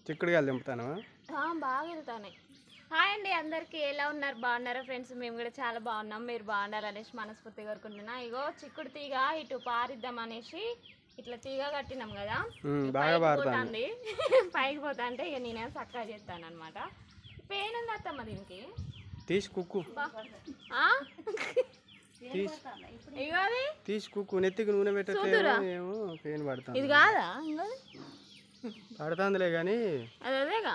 చిక్కుడుగా దింపుతాను ఆ, బాగా వెళ్తానే హాయ్ అండి అందరికీ ఎలా ఉన్నారు బాగున్నారా ఫ్రెండ్స్ మేము కూడా చాలా బాగున్నాం మీరు బాగున్నారు అనేసి మనస్ఫూర్తిగా కోరుకుంటున్నా ఇగో చిక్కుడు తీగ ఇటు పారిద్దాం అనేసి ఇట్లా తీగ కట్టినాం కదా ఉమ్, ఇది బాగా పైకి పారుతాంది. పోతాంది పైకి పోతా అంటే ఇక నేనేం చక్కగా చేస్తాను అనమాట పెయిన్ ఉంది అత్తమ్మ దీనికి తీసి కుక్కు బా- ఆ? తీసి ఇగో అది తీసి కుక్కు నెత్తికి నూనె పెట్టట్లేదు ఏమో పెయిన్ పడుతుంది ఇది కాదా ఇంకోది పడుతుందిలే కానీ అది అదేగా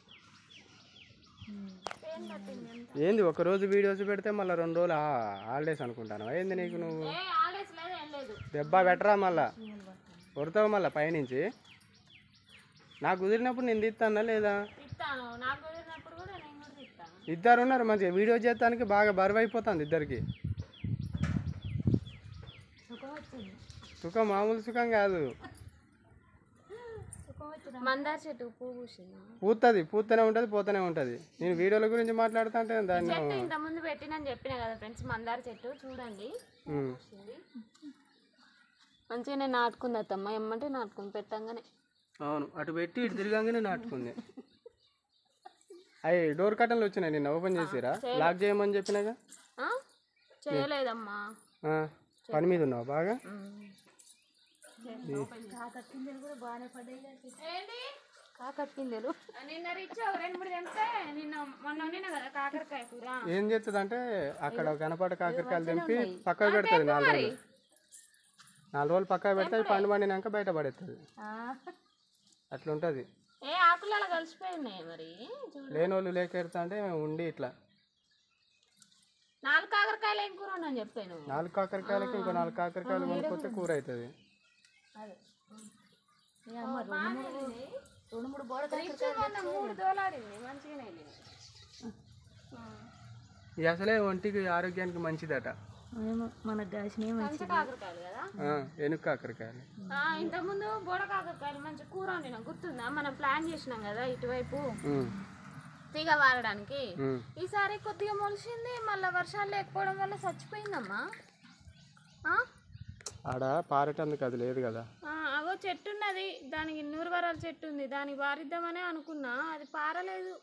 పెయిన్ పట్టింది ఎంత ఏంది ఒక రోజు వీడియోస్ పెడితే మళ్ళీ రెండు రోజులు హాలిడేస్ అనుకుంటాను ఏంది నీకు నువ్వు ఏ ఆడేసి లేదు ఏం లేదు దెబ్బ పెట్టరా మళ్ళా కొడతావు మళ్ళా పైనుంచి నాకు కుదిరినప్పుడు నేను తీస్తానా లేదా తిట్టాను నాకు కుదిరినప్పుడు కూడా నేను కూడా తిట్టాను ఇద్దరు ఉన్నారు మంచిగా వీడియో చేస్తానికి బాగా బరువు అయిపోతుంది ఇద్దరికి సుఖం వచ్చింది సుఖం మామూలు సుఖం కాదు మందార చెట్టు పువ్వు పూసింది పూస్తుంది పూస్తూనే ఉంటుంది పోతూనే ఉంటుంది నేను వీడియోల గురించి మాట్లాడుతా అంటే దాన్ని చెట్టు ఇంత ముందు పెట్టినని చెప్పిన కదా ఫ్రెండ్స్ మందార చెట్టు చూడండి ఉమ్. మంచిగా నేను నాటుకుంది అత్తమ్మ ఎమ్మంటే నాటుకుంది పెట్టంగానే అవును అటు పెట్టి ఇటు తిరగంగానే నాటుకుంది అవి డోర్ కట్టన్లు వచ్చినాయి నిన్న ఓపెన్ చేసిరా లాక్ చేయమని చెప్పినాగా ఆ? చేయలేదమ్మా ఆ, పని మీద ఉన్నావు బాగా కాకట్టిందెలు కూడా బాగానే పడ్డాయి కాకట్టిందెలు నిన్న రిచ్ రెండు మూడు తెంపితే నిన్న మొన్న వండిన కదా కాకరకాయ కూర ఏం చేస్తుంది అంటే అక్కడ కనపడ కాకరకాయలు తెంపి పక్కకు పెడుతుంది నాలుగు రోజులు నాలుగు రోజులు పక్కకు పెడితే అవి పండు పండినాక బయట పడేస్తుంది అట్లుంటుంది ఏ ఆకులు అలా కలిసిపోయినాయి మరి చూడు లేని వాళ్ళు లేకెడతా అంటే ఉండి ఇట్లా నాలుగు కాకరకాయలు ఏం కూర అని చెప్పాను నాలుగు కాకరకాయలకి ఇంకో నాలుగు కాకరకాయలు కొనుక్కొస్తే కూర అవుతుంది అదే రెండు మూడు బోడ మూడు దోలాడింది మంచిగానే వెళ్ళింది. ఇది అసలే ఒంటికి ఆరోగ్యానికి మంచిదట మనకు కాసినవి మంచి కాకరకాయలు కదా ఆ, ఎనుక కాకరకాయలు ఇంతకుముందు బోడ కాకరకాయలు మంచి కూర వండినా గుర్తుందా మనం ప్లాన్ చేసినాం కదా ఇటువైపు ఉమ్, తీగ వారడానికి ఉమ్. ఈసారి కొద్దిగా మొలిసింది మళ్ళీ వర్షాలు లేకపోవడం వల్ల చచ్చిపోయిందమ్మా ఆ? ఆడ పారటందుకు అది లేదు కదా ఆ, అగో చెట్టు ఉన్నది దానికి నూరు వరాల చెట్టు ఉంది దానికి వారిద్దామనే అనుకున్నా అది పారలేదు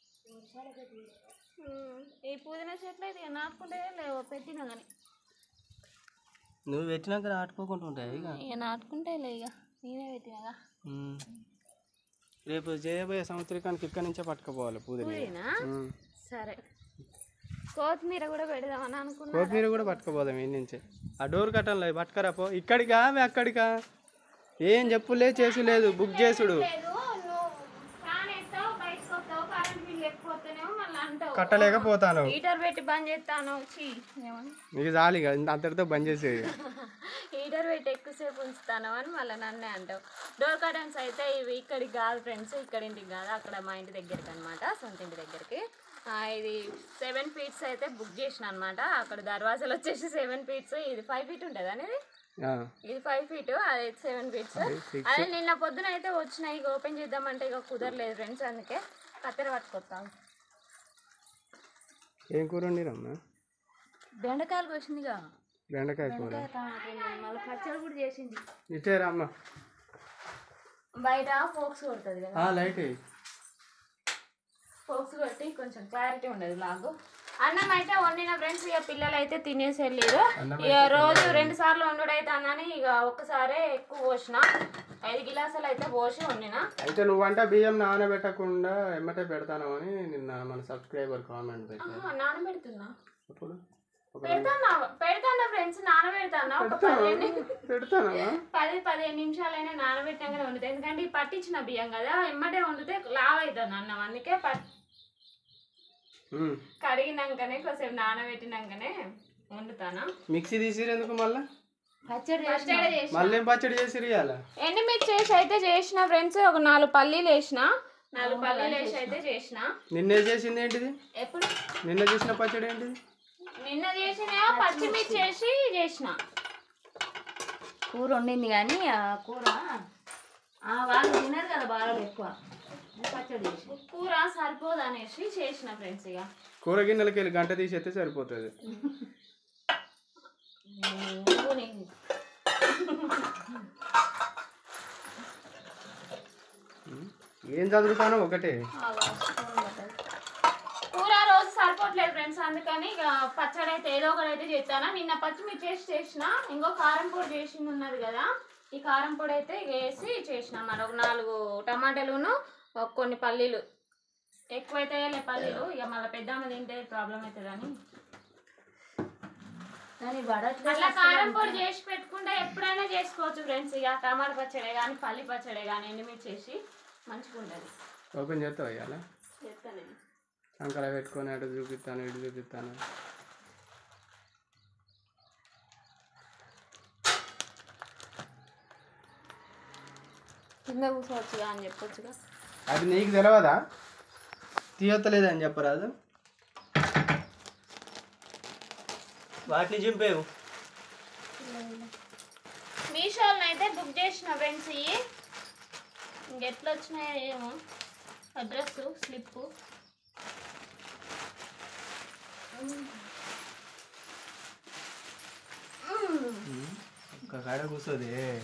ఉమ్, ఈ పుదీనా చెట్లు అయితే ఇక నాటుకుంటే లేవు పెట్టినా కానీ నువ్వు పెట్టినాక నాటుకోకుండా ఉంటాయి ఇక ఇక నాటుకుంటే లే ఇక నేనే పెట్టినాగా ఉమ్. రేపు చేయబోయే సంవత్సరానికి ఇక్కడి నుంచే పట్టుకుపోవాలి పూదిని పుదీనా సరే కొత్తిమీర కూడా పెడదామని అనుకున్నా కొత్తిమీర కూడా పట్టుకుపోదాం ఈ నుంచే ఆ డోర్ కట్టంలో పట్టుకరా పో ఇక్కడికా అవి అక్కడికా ఏం చెప్పులే చేసు లేదు బుక్ చేసుడు లేదు నువ్వు ఫ్యాన్ వేస్తావు బయటకు వస్తావు కరెంట్ బిల్ ఎక్కువతేనేమో మళ్ళీ అంటావు కట్టలేకపోతాను హీటర్ పెట్టి బంద్ చేస్తాను చీ ఏమని నీకు చాలు ఇక అంతటితో బంద్ చేసేది హీటర్ పెట్టి ఎక్కువసేపు ఉంచుతాను అని మళ్ళీ నన్నే అంటావు డోర్ కర్టన్స్ అయితే ఇవి ఇక్కడికి కాదు ఫ్రెండ్స్ ఇక్కడ ఇంటికి కాదు అక్కడ మా ఇంటి దగ్గరికి అనమాట సొంత ఇంటి దగ్గరికి ఆ, ఇది సెవెన్ ఫీట్స్ అయితే బుక్ చేసిన అనమాట అక్కడ దర్వాజాలు వచ్చేసి సెవెన్ ఫీట్స్ ఇది ఫైవ్ ఫీట్ ఉంటుంది అనేది ఆ, ఇది ఫైవ్ ఫీట్ అది సెవెన్ ఫీట్స్ six. అదే నిన్న పొద్దున అయితే వచ్చినాయి ఇక ఓపెన్ చేద్దామంటే ఇక కుదరలేదు ఫ్రెండ్స్ అందుకే కత్తెర పట్టుకొస్తాం ఏం కూర వండిరమ్మా బెండకాయలు కోసిందిగా బెండకాయ కూర మళ్ళీ పచ్చడి కూడా చేసింది ఇటే రమ్మా బయట ఫోక్స్ కొడుతుంది కదా ఆ, లైట్ వేయి. ఫోక్స్ కొట్టి కొంచెం క్లారిటీ ఉండదు లాగు అన్నం అయితే వండిన ఫ్రెండ్స్ ఇక పిల్లలు అయితే తినేసి వెళ్ళారు ఇక రోజు రెండు సార్లు వండుడు అయితే అన్నని ఇక ఒక్కసారే ఎక్కువ పోసిన ఐదు గిలాసులు అయితే పోసి వండిన అయితే నువ్వంట బియ్యం నానబెట్టకుండా ఎమ్మటే పెడతాను అని నిన్న మన సబ్స్క్రైబర్ కామెంట్ పెట్టారు ఆహా, నానబెడుతున్నా అప్పుడు ఒక పెడతానా పెడతానా ఫ్రెండ్స్ నానబెడతానా ఒక పదిహేను పెడతానమ్మా పది పదిహేను నిమిషాలైనా నానబెట్టాకనే వండుతాయి ఎందుకంటే ఈ పట్టించిన బియ్యం కదా ఎమ్మటే వండితే లావ్ అవుతుంది అన్నం అందుకే పట్ ఉమ్. కడిగినాకనే కొంచెం నానబెట్టినాకనే వండుతానా మిక్సీ తీసిరు ఎందుకు మళ్ళా పచ్చడి పచ్చడి చేసి మళ్ళీ ఏం పచ్చడి చేసిరు ఇవాళ ఎండుమిర్చి వేసి అయితే చేసిన ఫ్రెండ్స్ ఒక నాలుగు పల్లీలు వేసిన నాలుగు పల్లీలు వేసి అయితే చేసిన నిన్నే చేసింది ఏంటిది ఎప్పుడు నిన్న చేసిన పచ్చడి ఏంటిది నిన్న చేసిన పచ్చిమిర్చి వేసి చేసిన కూర వండింది కానీ ఆ కూర ఆ వాళ్ళు తినరు కదా బాగా ఎక్కువ పచ్చడి చేసి కూర సరిపోదు అనేసి చేసిన ఫ్రెండ్స్ ఇక కూర గిన్నెలకి వెళ్ళి గంట తీసేస్తే సరిపోతుంది నువ్వు నేను ఏం చదువుతానో ఒకటే కూర రోజు సరిపోవట్లేదు ఫ్రెండ్స్ అందుకని ఇక పచ్చడి అయితే ఏదో ఒకటి అయితే చేస్తాను నిన్న పచ్చిమిర్చి వేసి చేసిన ఇంకో కారం పొడి చేసింది ఉన్నది కదా ఈ కారం పొడి అయితే ఇక వేసి చేసిన మరి ఒక నాలుగు టమాటాలును ఒక కొన్ని పల్లీలు ఎక్కువైతే లే పల్లీలు ఇక మళ్ళీ పెద్దమ్మ తింటే ప్రాబ్లం అవుతుందని కానీ పడట్లేదు అట్లా కారం పొడి చేసి పెట్టుకుంటే ఎప్పుడైనా చేసుకోవచ్చు ఫ్రెండ్స్ ఇక టమాటా పచ్చడి కానీ పల్లి పచ్చడి కానీ ఎండుమిర్చి చేసి మంచిగా ఉంటుంది ఓపెన్ చేస్తావు ఇవాళ చెప్తాను నేను సంకర పెట్టుకొని అటు చూపిస్తాను ఇటు చూపిస్తాను కింద కూర్చోవచ్చుగా అని చెప్పొచ్చుగా అది నీకు తెలియదా తీయొత్తలేదని చెప్పరాదు వాటిని చింపేవు మీషోలో అయితే బుక్ చేసిన ఫ్రెండ్స్ ఇవి ఇంకెట్లా వచ్చినాయో ఏమో అడ్రస్ స్లిప్ ఒక్క కాడ కూర్చోది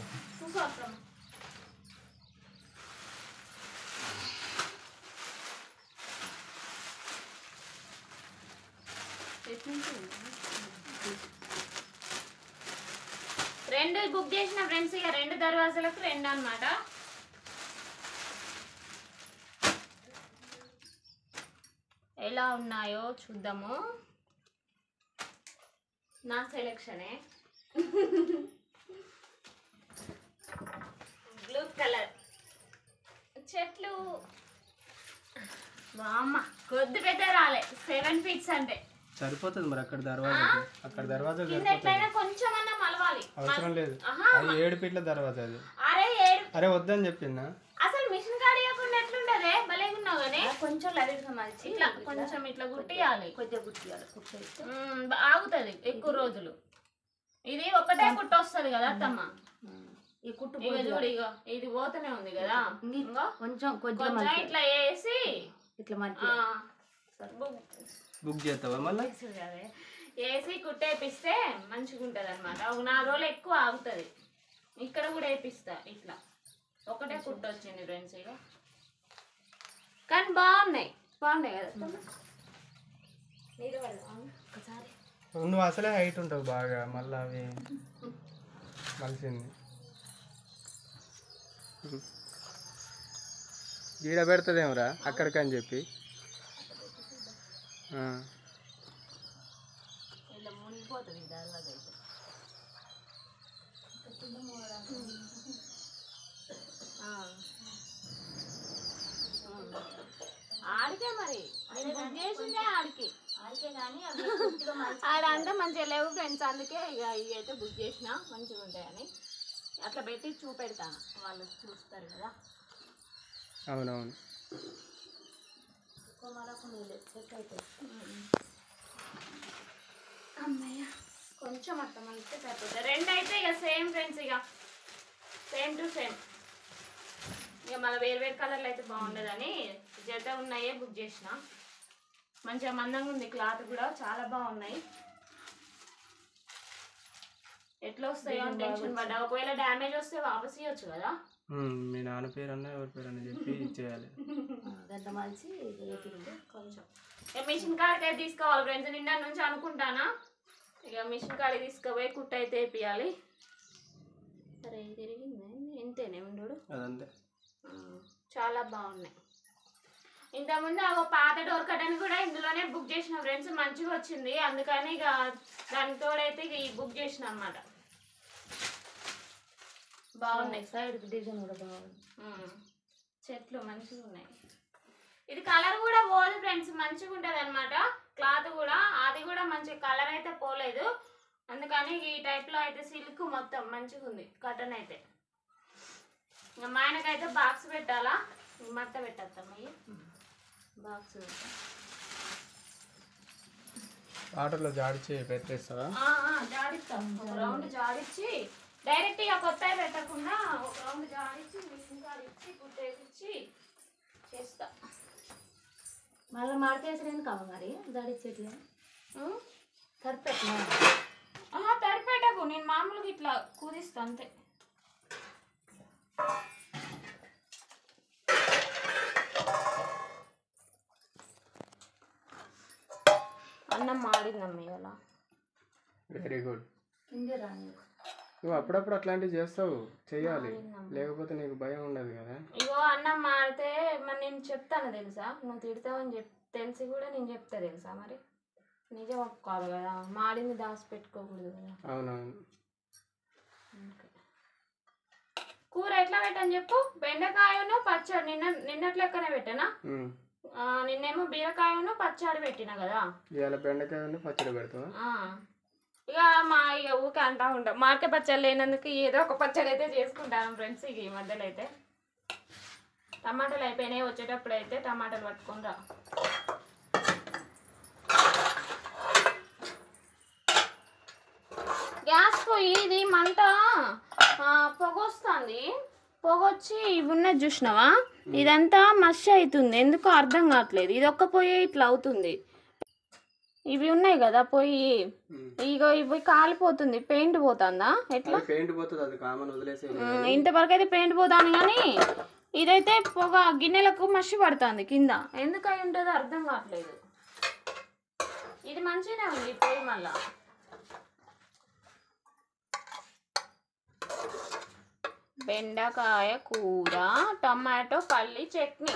రెండు బుక్ చేసిన ఫ్రెండ్స్ ఇక రెండు దర్వాజాలకు రెండు అన్నమాట ఎలా ఉన్నాయో చూద్దాము నా సెలెక్షనే బ్లూ కలర్ చెట్లు బామ్మ కొద్ది పెద్ద రాలే సెవెన్ ఫీట్స్ అంటే సరిపోతుంది మరి అక్కడ దర్వాజా అక్కడ దర్వాజా కింద సరిపోతుంది ఎట్లయినా కొంచెం అన్నా మలవాలి అవసరం లేదు ఆహా. అది ఏడు ఫీట్ల దర్వాజా అది అరే ఏడు అరే వద్దని చెప్పిందా అసలు మిషన్ కాడ ఇవ్వకుండా ఎట్లుంటదే భలే ఉన్నావు కానీ కొంచెం లైట్గా మలిచి ఇట్లా కొంచెం ఇట్లా గుట్టియాలి కొద్దిగా గుర్తియాలి కుట్టేస్తే మ్మ్, బ- ఆగుతది ఎక్కువ రోజులు ఇది ఒకటే కుట్ట వస్తుంది కదా అత్తమ్మ ఈ కుట్టు ఇక చూడు ఇగో ఇది పోతూనే ఉంది కదా ఇంగో కొంచెం కొద్దిగా కొంచెం మలిచి ఇట్లా వేసి ఇట్లా ఆ, మలిచి బుక్ బుక్ చేస్తావా మళ్ళీ తెలుసు కదే. వేసి కుట్టేపిస్తే మంచిగా ఉంటుంది అనమాట ఒక నాలుగు రోజులు ఎక్కువ ఆగుతుంది ఇక్కడ కూడా వేపిస్తా ఇట్లా ఒకటే కుట్ట వచ్చింది ఫ్రెండ్స్ ఇక కానీ బాగున్నాయి బాగున్నాయి కదా మీరు పెడదాం ఒకసారి నువ్వు అసలే హైట్ ఉంటావు బాగా మళ్ళీ అవి మలిసింది గీడ పెడుతుందేమరా అక్కడికని చెప్పి ఆ. ఇలా మునిగిపోతుంది ఈ దర్వాజా అయితే ఆ. ఆడికే మరి నేను బుక్ చేసిందే ఆడికి ఆడికే కానీ అవి కొద్దిగా మలిచి ఆడంతా మంచిగా లేవు ఫ్రెండ్స్ అందుకే ఇక ఇవి అయితే బుక్ చేసిన మంచిగా ఉంటాయని అట్లా పెట్టి చూపెడతాను వాళ్ళు చూస్తారు కదా అవునవును కొమ్మలకు నీళ్ళు సెట్ అవుతాయి అమ్మయ్య కొంచెం అట్లా మంచిగా సరిపోతుంది రెండు అయితే ఇక సేమ్ ఫ్రెండ్స్ ఇక సేమ్ టు సేమ్ ఇక మళ్ళీ వేరు వేరు కలర్లు అయితే బాగుండదని జత ఉన్నాయే బుక్ చేసిన మంచిగా మందంగా ఉంది క్లాత్ కూడా చాలా బాగున్నాయి ఎట్లా వస్తాయో అని టెన్షన్ పడ్డా ఒకవేళ డ్యామేజ్ వస్తే వాపస్ ఇవ్వచ్చు కదా ఉమ్, మీ నాన్న పేరు అన్న ఎవరి పేరు అని చెప్పి ఇచ్చేయాలి గంట మలిచి రేతికి కొంచెం ఇక మిషన్ కాడికి అయితే తీసుకోవాలి ఫ్రెండ్స్ నిన్న నుంచి అనుకుంటానా ఇక మిషన్ కాడికి తీసుకుపోయి కుట్ట అయితే వేపియాలి సరే తిరిగింది ఇంతేనే ఉండడు అదంతే ఆ, చాలా బాగున్నాయి ఇంతకుముందు ఆ పాత డోర్ కట్టని కూడా ఇందులోనే బుక్ చేసిన ఫ్రెండ్స్ మంచిగా వచ్చింది అందుకని ఇక దానికి తోడైతే ఇక ఈ బుక్ చేసిన అనమాట బాగున్నాయి సైడ్ డిజైన్ కూడా బాగుంది ఉమ్. చెట్లు మంచిగా ఉన్నాయి ఇది కలర్ కూడా పోదు ఫ్రెండ్స్ మంచిగా ఉంటుంది అనమాట క్లాత్ కూడా అది కూడా మంచి కలర్ అయితే పోలేదు అందుకని ఈ type లో అయితే సిల్క్ మొత్తం మంచిగా ఉంది కటన్ అయితే ఇంకా మా ఆయనకైతే బాక్స్ పెట్టాలా ఇంక మట్ట పెట్టేస్తాం బాక్స్ వాటర్లో జాడిచి పెట్టేస్తావా జాడిస్తాం ఒక రౌండ్ జాడిచ్చి డైరెక్ట్ ఇక కొత్తవి పెట్టకుండా ఒక రౌండ్ జాడిచ్చి మిషన్ కాడిచ్చి కుట్టేసి చేస్తా మళ్ళీ మార్కేసిన కావ మరి దాడి చెట్లు ఉమ్. కరిపెట్టినా ఆహా తడిపెట్టకు నేను మామూలుగా ఇట్లా కుదిస్తా అంతే అన్నం మాడిందమ్మ ఇవాళ వెరీ గుడ్ కింద రాని నువ్వు అప్పుడప్పుడు అట్లాంటివి చేస్తావు చెయ్యాలి లేకపోతే నీకు భయం ఉండదు కదా ఇగో అన్నం మాడితే మరి నేను చెప్తాను తెలుసా నువ్వు తిడతావని చెప్ తెలిసి కూడా నేను చెప్తా తెలుసా మరి నిజం ఒప్పుకోవాలి కదా మాడింది దాచిపెట్టుకోకూడదు కదా అవునవును అందుకే. కూర ఎట్లా పెట్టని చెప్పు బెండకాయను పచ్చడి నిన్న నిన్నటి లెక్కనే పెట్టానా ఉమ్. ఆ, నిన్నేమో బీరకాయను పచ్చడి పెట్టిన కదా ఇవాళ బెండకాయ ఉండి పచ్చడి పెడతావా ఆ. ఇక మా ఇక ఊకే అంటా ఉంటాం మార్కెట్ పచ్చడి లేనందుకు ఏదో ఒక పచ్చడి అయితే చేసుకుంటాను ఫ్రెండ్స్ ఇక ఈ మధ్యలో అయితే టమాటాలు అయిపోయినాయి వచ్చేటప్పుడు అయితే టమాటాలు పట్టుకొని రా గ్యాస్ పొయ్యి ఇది మంట ఆ, పొగొస్తుంది పొగొచ్చి ఇవి ఉన్నది చూసినావా ఇదంతా మష్ అవుతుంది ఎందుకో అర్థం కావట్లేదు ఇది ఒక్క పొయ్యి ఇట్లా అవుతుంది ఇవి ఉన్నాయి కదా పొయ్యి ఉమ్. ఇగో ఇవి కాలిపోతుంది పెయింట్ పోతుందా ఎట్లా అది పెయింట్ పోతుంది అది కామన్ వదిలేసే ఉమ్, ఇంతవరకు అయితే పెయింట్ పోతాను కానీ ఇదైతే పొగ గిన్నెలకు మసి పడుతుంది కింద ఎందుకు అయి ఉంటుందో అర్థం కావట్లేదు ఇది మంచిగానే ఉంది ఈ పొయ్యి మళ్ళా బెండకాయ కూర టమాటో పల్లి చట్నీ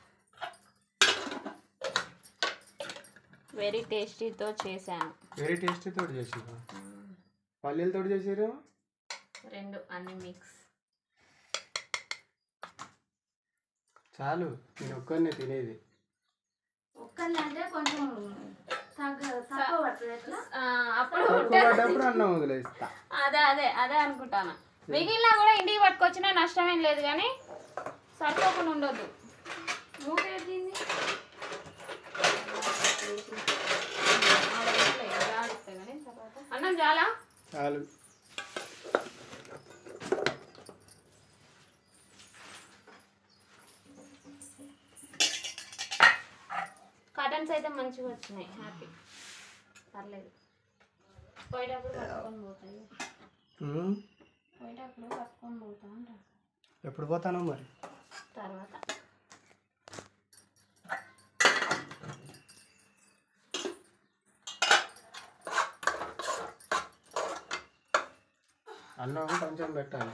వెరీ టేస్టీతో చేశాను వెరీ టేస్టీ తోటి చేసిరా పల్లీలతో చేసిరా రెండు అన్ని మిక్స్ చాలు నేను ఒక్కరిని తినేది ఒక్కరిని అంటే కొంచెం తగ్గ తక్కువ పడుతుంది ఎట్లా ఆ, అప్పుడు తక్కువ పడ్డప్పుడు అన్నం వదిలేస్తా అదే అదే అదే అనుకుంటాను మిగిలినా కూడా ఇంటికి పట్టుకొచ్చినా నష్టమేం లేదు కానీ సరిపోకుండా ఉండొద్దు మూత ఏదింది అన్నం చాలా చాలు కటన్స్ అయితే మంచిగా వచ్చినాయి హ్యాపీ పర్లేదు పోయేటప్పుడు పట్టుకొని పోతాయి ఉమ్. పోయేటప్పుడు పట్టుకొని పోతా అంట ఎప్పుడు పోతానో మరి తర్వాత అన్నం కొంచెం పెట్టాలి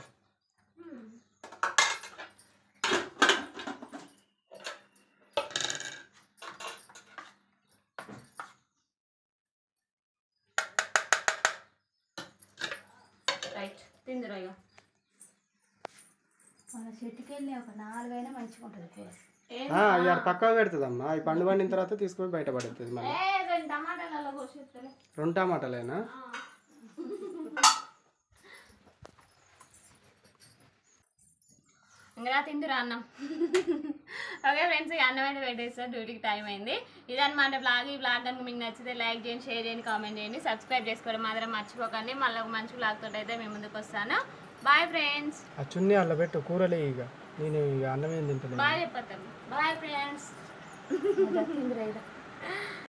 రైట్ తిందిరా ఇక మన చెట్టుకి వెళ్ళి ఒక నాలుగైనా మంచిగా ఉంటుంది కూర ఏం ఆ, ఇవాళ పక్కకు పెడుతుందమ్మా ఈ పండు పండిన తర్వాత తీసుకొని బయట పడుతుంది మళ్ళీ ఏ రెండు టమాటాలలో పోసేస్తలే రెండు టమాటాలేనా ఇంకా తింటురా అన్నం ఓకే ఫ్రెండ్స్ ఇక అన్నం అయితే పెట్టేస్తారు డ్యూటీకి టైం అయింది ఇదన్నమాట బ్లాగ్ ఈ బ్లాగ్ కనుక మీకు నచ్చితే లైక్ చేయండి షేర్ చేయండి కామెంట్ చేయండి సబ్స్క్రైబ్ చేసుకోవడం మాత్రం మర్చిపోకండి మళ్ళీ ఒక మంచి బ్లాగ్ తోటి అయితే మేము ముందుకు వస్తాను బాయ్ ఫ్రెండ్స్ ఆ చున్నీ అల్ల పెట్టు కూరలే ఇక నేను ఇక అన్నం ఏం తింటలేదు బాయ్ చెప్పేస్తాను బాయ్ ఫ్రెండ్స్ తిందిరా ఇదా